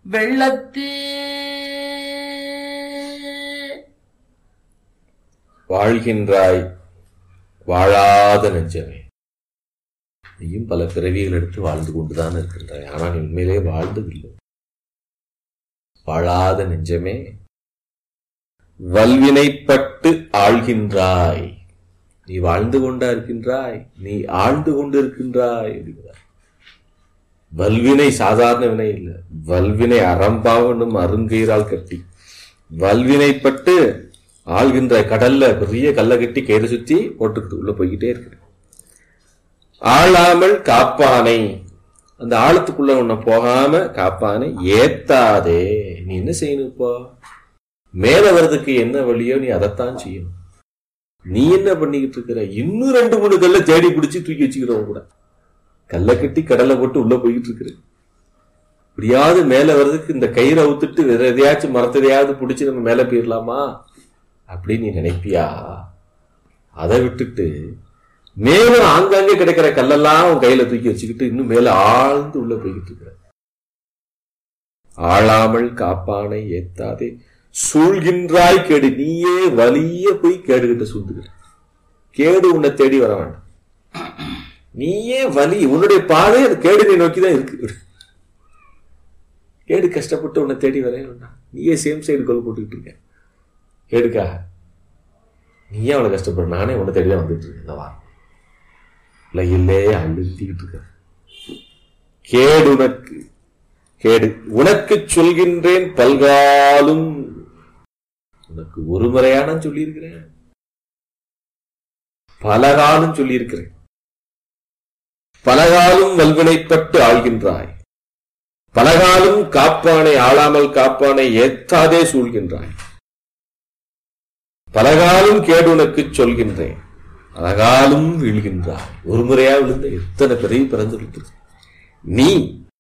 வெள்ளத்தே வாழ்கின்றாய் வாழாத நெஞ்சமே நீயும் பல பிறவிகள் எடுத்து வாழ்ந்து கொண்டுதான் இருக்கின்றாய் ஆனால் நீ உண்மையிலே வாழ்ந்ததில்லை வாழாத நெஞ்சமே வல்வினைப்பட்டு ஆள்கின்றாய் நீ வாழ்ந்து கொண்டா இருக்கின்றாய் நீ ஆழ்ந்து கொண்டு இருக்கின்றாய் அப்படிங்கிறார் வல்வினை சாதாரண வினை இல்லை வல்வினை அறம்பாவனும் அருங்கயிறால் கட்டி வல்வினைப்பட்டு ஆள்கின்ற கடல்ல பெரிய கல்லை கட்டி கயிறு சுத்தி போட்டுக்கிட்டு உள்ள போய்கிட்டே இருக்கு ஆளாமல் காப்பானை அந்த ஆழத்துக்குள்ள உன்னை போகாம காப்பானை ஏத்தாதே நீ என்ன செய்யணும் இப்போ மேல வர்றதுக்கு என்ன வழியோ நீ அதைத்தான் செய்யணும் நீ என்ன பண்ணிக்கிட்டு இருக்கிற இன்னும் ரெண்டு மூணு கல்லை தேடி பிடிச்சி தூக்கி வச்சுக்கிறவங்க கூட கல்லை கட்டி கடலை போட்டு உள்ள போய்கிட்டு இருக்கிற இப்படியாவது மேல வர்றதுக்கு இந்த கயிறை அவுத்துட்டு வேற எதையாச்சும் மரத்ததையாவது பிடிச்சி நம்ம மேல போயிடலாமா அப்படின்னு நீ நினைப்பியா அதை விட்டுட்டு மேலும் ஆங்காங்கே கிடைக்கிற கல்லெல்லாம் உன் கையில தூக்கி வச்சுக்கிட்டு இன்னும் மேல ஆழ்ந்து உள்ள போய்கிட்டு இருக்கிற ஆளாமல் காப்பானை ஏத்தாதே சூழ்கின்றாய் கேடு நீயே வலிய போய் கேடுகிட்ட சூழ்ந்துக்கிற கேடு உன்னை தேடி வர வேண்டாம் நீயே வலி உன்னுடைய பாதை அது கேடு நீ நோக்கி தான் இருக்கு கேடு கஷ்டப்பட்டு உன்னை தேடி வர வேண்டாம் நீயே சேம் சைடு கோல் போட்டுக்கிட்டு இருக்க கேடுக்காக நீயே அவளை கஷ்டப்படு நானே உன்னை தேடி தான் வந்துட்டு இருக்கேன் இந்த வாரம் இல்லையில்லே அழுத்திக்கிட்டு இருக்க கேடு உனக்கு கேடு உனக்கு சொல்கின்றேன் பல்காலும் உனக்கு ஒரு முறையான சொல்லியிருக்கிறேன் பலகாலும் சொல்லியிருக்கிறேன் பலகாலும் வல்வினைப்பட்டு ஆள்கின்றாய் பலகாலும் காப்பானை ஆளாமல் காப்பானை ஏத்தாதே சூழ்கின்றாய் பலகாலும் கேடு உனக்கு சொல்கின்றேன் பலகாலும் வீழ்கின்றாய் ஒரு முறையா விழுந்த எத்தனை பெரிய பிறந்து நீ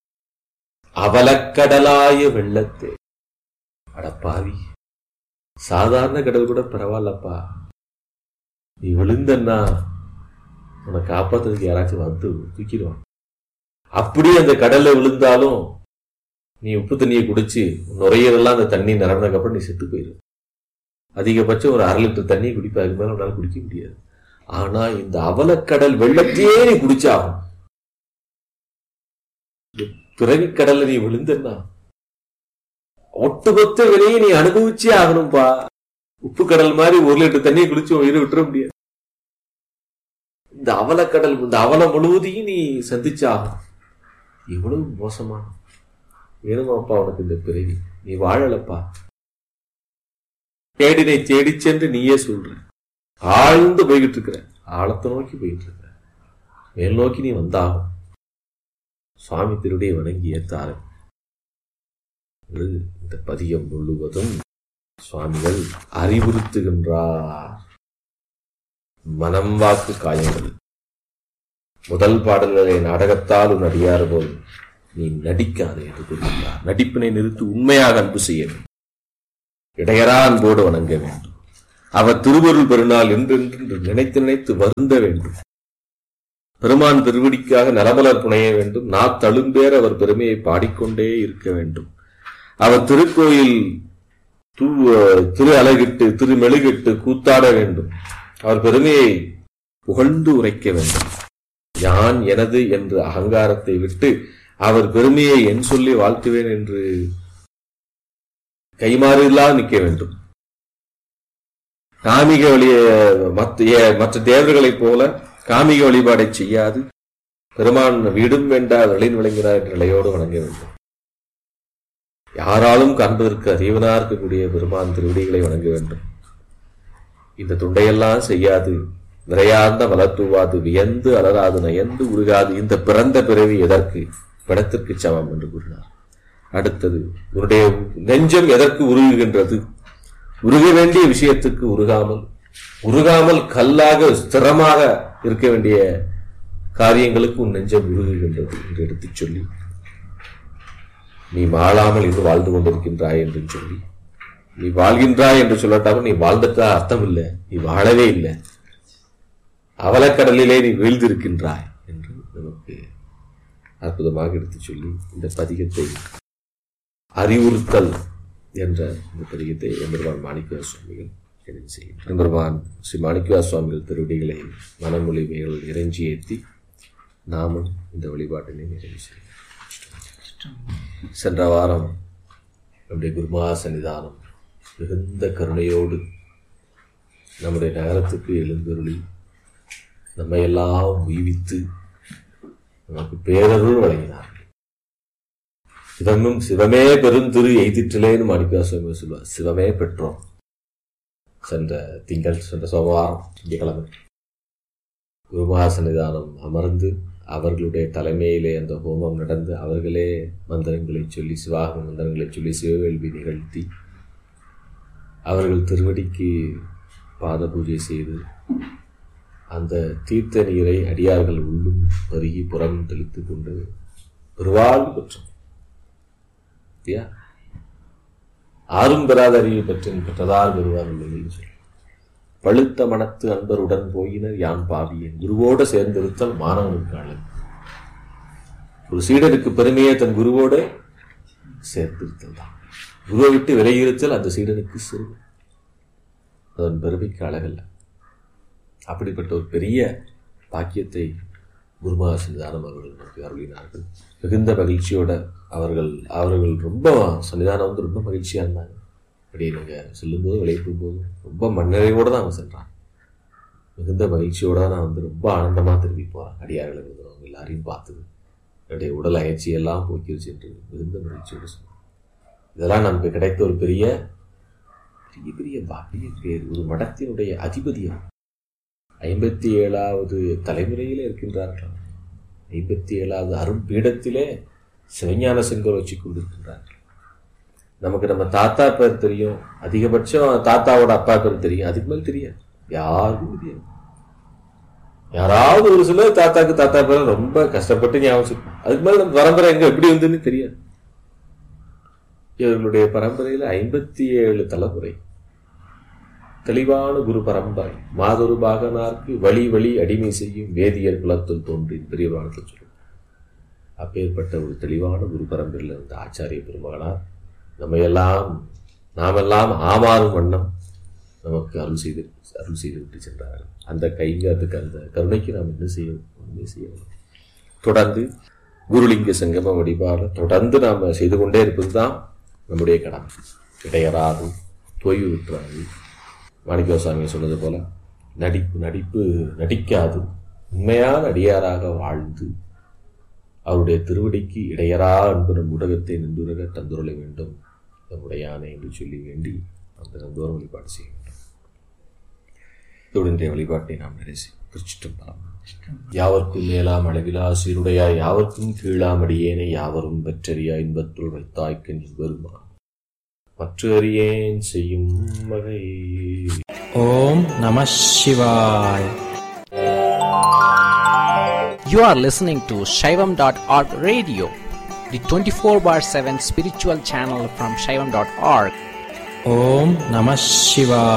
அவலக்கடலாய வெள்ளத்தே அடப்பாவி சாதாரண கடல் கூட பரவாயில்லப்பா நீ விழுந்தன்னா உன்னை காப்பாத்துறதுக்கு யாராச்சும் வந்து தூக்கிடுவான் அப்படியே அந்த கடல்ல விழுந்தாலும் நீ உப்பு தண்ணியை குடிச்சு நுரையீரலாம் அந்த தண்ணி நிரம்பினதுக்கு அப்புறம் நீ செத்து போயிரு அதிகபட்சம் ஒரு அரை லிட்டர் தண்ணி குடிப்ப அதுக்கு மேல உன்னால குடிக்க முடியாது ஆனா இந்த அவலக்கடல் வெள்ளத்தையே நீ குடிச்சாகும் பிறவிக்கடல்ல நீ விழுந்தன்னா ஒட்டுமொத்த விலையை நீ அனுபவிச்சே ஆகணும்பா உப்பு கடல் மாதிரி ஒரு லிட்டர் தண்ணியை குடிச்சு உயிரை விட்டுற முடியாது இந்த அவலக்கடல் இந்த அவலம் முழுவதையும் நீ சந்திச்சாகணும் எவ்வளவு மோசமான வேணுமாப்பா உனக்கு இந்த பிறவி நீ வாழலப்பா தேடினை தேடி சென்று நீயே சொல்ற ஆழ்ந்து போய்கிட்டு இருக்கிற ஆழத்தை நோக்கி போயிட்டு இருக்கிற மேல் நோக்கி நீ வந்தாகும் சுவாமி திருடைய வணங்கி ஏத்தாரு இந்த பதியம் முழுவதும் சுவாமிகள் அறிவுறுத்துகின்றார் மனம் வாக்கு காயங்கள் முதல் பாடல்களை நாடகத்தால் உன் அடியார் போல் நீ நடிக்காதே என்று கூறுகின்றார் நடிப்பினை நிறுத்தி உண்மையாக அன்பு செய்ய வேண்டும் இடையரா அன்போடு வணங்க வேண்டும் அவர் திருவருள் பெருநாள் என்றென்று நினைத்து நினைத்து வருந்த வேண்டும் பெருமான் திருவடிக்காக நலமலர் புனைய வேண்டும் நா தழும்பேர் அவர் பெருமையை பாடிக்கொண்டே இருக்க வேண்டும் அவர் திருக்கோயில் திரு அழகிட்டு திரு மெழுகிட்டு கூத்தாட வேண்டும் அவர் பெருமையை புகழ்ந்து உரைக்க வேண்டும் யான் எனது என்ற அகங்காரத்தை விட்டு அவர் பெருமையை என் சொல்லி வாழ்த்துவேன் என்று கைமாறிலா நிற்க வேண்டும் காமிக வழிய மற்ற தேவர்களைப் போல காமிக வழிபாடை செய்யாது பெருமான் வீடும் வேண்டா வெளியின் விளங்கிறார் என்ற நிலையோடு வணங்க வேண்டும் யாராலும் காண்பதற்கு அறிவனா இருக்கக்கூடிய பெருமான் திருவடிகளை வணங்க வேண்டும் இந்த துண்டையெல்லாம் செய்யாது விரையார்ந்த வளர்த்துவாது வியந்து அலராது நயந்து உருகாது இந்த பிறந்த பிறவி எதற்கு படத்திற்கு சமம் என்று கூறினார் அடுத்தது உன்னுடைய நெஞ்சம் எதற்கு உருகுகின்றது உருக வேண்டிய விஷயத்துக்கு உருகாமல் உருகாமல் கல்லாக ஸ்திரமாக இருக்க வேண்டிய காரியங்களுக்கு உன் நெஞ்சம் உருகுகின்றது என்று எடுத்துச் சொல்லி நீ வாழாமல் இன்று வாழ்ந்து கொண்டிருக்கின்றாய் என்று சொல்லி நீ வாழ்கின்றாய் என்று சொல்லட்டாலும் நீ வாழ்ந்துட்டா அர்த்தம் இல்லை நீ வாழவே இல்லை அவலக்கடலிலே நீ வீழ்ந்திருக்கின்றாய் என்று நமக்கு அற்புதமாக எடுத்துச் சொல்லி இந்த பதிகத்தை அறிவுறுத்தல் என்ற இந்த பதிகத்தை எம்பெருமான் மாணிக்கவா சுவாமிகள் எழுதி செய்கிறார் எம்பெருமான் ஸ்ரீ மாணிக்கவா சுவாமிகள் திருவடிகளை மனமொழிமைகள் இறைஞ்சி ஏற்றி நாமும் இந்த வழிபாட்டினை நிறைவு செய்கிறோம் சென்ற வாரம் நம்முடைய குருமகா சன்னிதானம் மிகுந்த கருணையோடு நம்முடைய நகரத்துக்கு எழுந்தருளி நம்மை எல்லாம் உய்வித்து நமக்கு பேரருள் வழங்கினார்கள் சிவமும் சிவமே பெருந்திரு எய்திற்றிலேன்னு மாணிக்கா சுவாமி சொல்லுவார் சிவமே பெற்றோம் சென்ற திங்கள் சென்ற சோமவாரம் திங்கக்கிழமை குருமகா சன்னிதானம் அமர்ந்து அவர்களுடைய தலைமையிலே அந்த ஹோமம் நடந்து அவர்களே மந்திரங்களை சொல்லி சிவாகம மந்திரங்களை சொல்லி சிவவேள்வி நிகழ்த்தி அவர்கள் திருவடிக்கு பாத பூஜை செய்து அந்த தீர்த்த நீரை அடியார்கள் உள்ளும் பருகி புறம் தெளித்து கொண்டு பெருவாழ்வு பெற்றோம் இல்லையா ஆறும் பெறாத அறிவை பெற்றேன் பெற்றதால் பெறுவார் என்று சொல்லி பழுத்த மனத்து அன்பருடன் போயினர் யான் பாவியேன் குருவோடு சேர்ந்திருத்தல் மாணவனுக்கு அழகு ஒரு சீடனுக்கு பெருமையே தன் குருவோடு சேர்த்திருத்தல் தான் குருவை விட்டு விலகியிருத்தல் அந்த சீடனுக்கு சிறு அதன் பெருமைக்கு அழகல்ல அப்படிப்பட்ட ஒரு பெரிய பாக்கியத்தை குருமகா சன்னிதானம் அவர்கள் நமக்கு அருளினார்கள் மிகுந்த மகிழ்ச்சியோட அவர்கள் அவர்கள் ரொம்ப சன்னிதானம் வந்து ரொம்ப மகிழ்ச்சியாக இருந்தாங்க அப்படி நாங்கள் செல்லும்போது விளையாடும் போது ரொம்ப மண்ணறையோடு தான் அவன் சென்றான் மிகுந்த மகிழ்ச்சியோட நான் வந்து ரொம்ப ஆனந்தமாக திரும்பி போகிறேன் அடியார்களை இருந்தவங்க எல்லாரையும் பார்த்தது என்னுடைய உடல் அயற்சியெல்லாம் போக்கிருச்சு என்று மிகுந்த மகிழ்ச்சியோடு சொன்னான் இதெல்லாம் நமக்கு கிடைத்த ஒரு பெரிய பெரிய பெரிய பாக்கிய பேர் ஒரு மடத்தினுடைய அதிபதி அவர் ஐம்பத்தி ஏழாவது தலைமுறையிலே இருக்கின்றார்கள் ஐம்பத்தி ஏழாவது அரும்பீடத்திலே சிவஞான செங்கோல் வச்சு கொண்டிருக்கின்றார்கள் நமக்கு நம்ம தாத்தா பேர் தெரியும் அதிகபட்சம் தாத்தாவோட அப்பா பேர் தெரியும் அதுக்கு மேல் தெரியாது யாருக்கும் தெரியாது யாராவது ஒரு சிலர் தாத்தாக்கு தாத்தா பேர் ரொம்ப கஷ்டப்பட்டு ஞாபகம் அதுக்கு மேல நம்ம பரம்பரை எங்க எப்படி வந்துன்னு தெரியாது இவர்களுடைய பரம்பரையில ஐம்பத்தி ஏழு தலைமுறை தெளிவான குரு பரம்பரை மாதொரு பாகனார்க்கு வழி வழி அடிமை செய்யும் வேதியர் குலத்தில் தோன்றி பெரிய புராணத்தில் சொல்லும் அப்பேற்பட்ட ஒரு தெளிவான குரு பரம்பரையில் இருந்த ஆச்சாரிய பெருமகனார் நம்ம எல்லாம் நாமெல்லாம் ஆமாறும் வண்ணம் நமக்கு அருள் செய்து அருள் செய்து விட்டு சென்றார்கள் அந்த கைங்காத்துக்கு அந்த கருணைக்கு நாம் என்ன செய்யணும் ஒன்றுமே செய்யணும் தொடர்ந்து குருலிங்க சங்கம வழிபாடு தொடர்ந்து நாம் செய்து கொண்டே இருப்பது தான் நம்முடைய கடமை இடையறாது தொய்வு விட்டுறாது மாணிக்கவாசாமி சொன்னது போல நடிப்பு நடிப்பு நடிக்காது உண்மையான அடியாராக வாழ்ந்து அவருடைய திருவடிக்கு இடையரா அன்பு நம் உலகத்தை நின்றுரக தந்துருள வேண்டும் நம்முடைய யானை என்று சொல்லி வேண்டி அந்த நந்தோரம் வழிபாடு செய்ய வேண்டும் இதோடு இன்றைய வழிபாட்டை நாம் நிறைசி குறிச்சிட்டும் பலம் யாவர்க்கும் மேலாம் அளவிலா சீருடையா யாவர்க்கும் கீழாமடியேனை யாவரும் பெற்றறியா இன்பத்துள் வைத்தாய்க்கு நீ வருமா மற்ற அறியேன் செய்யும் வகை ஓம் நம சிவாய் You are listening to Shaivam.org radio, the 24 bar 7 spiritual channel from Shaivam.org. ஓம் நம சிவாய்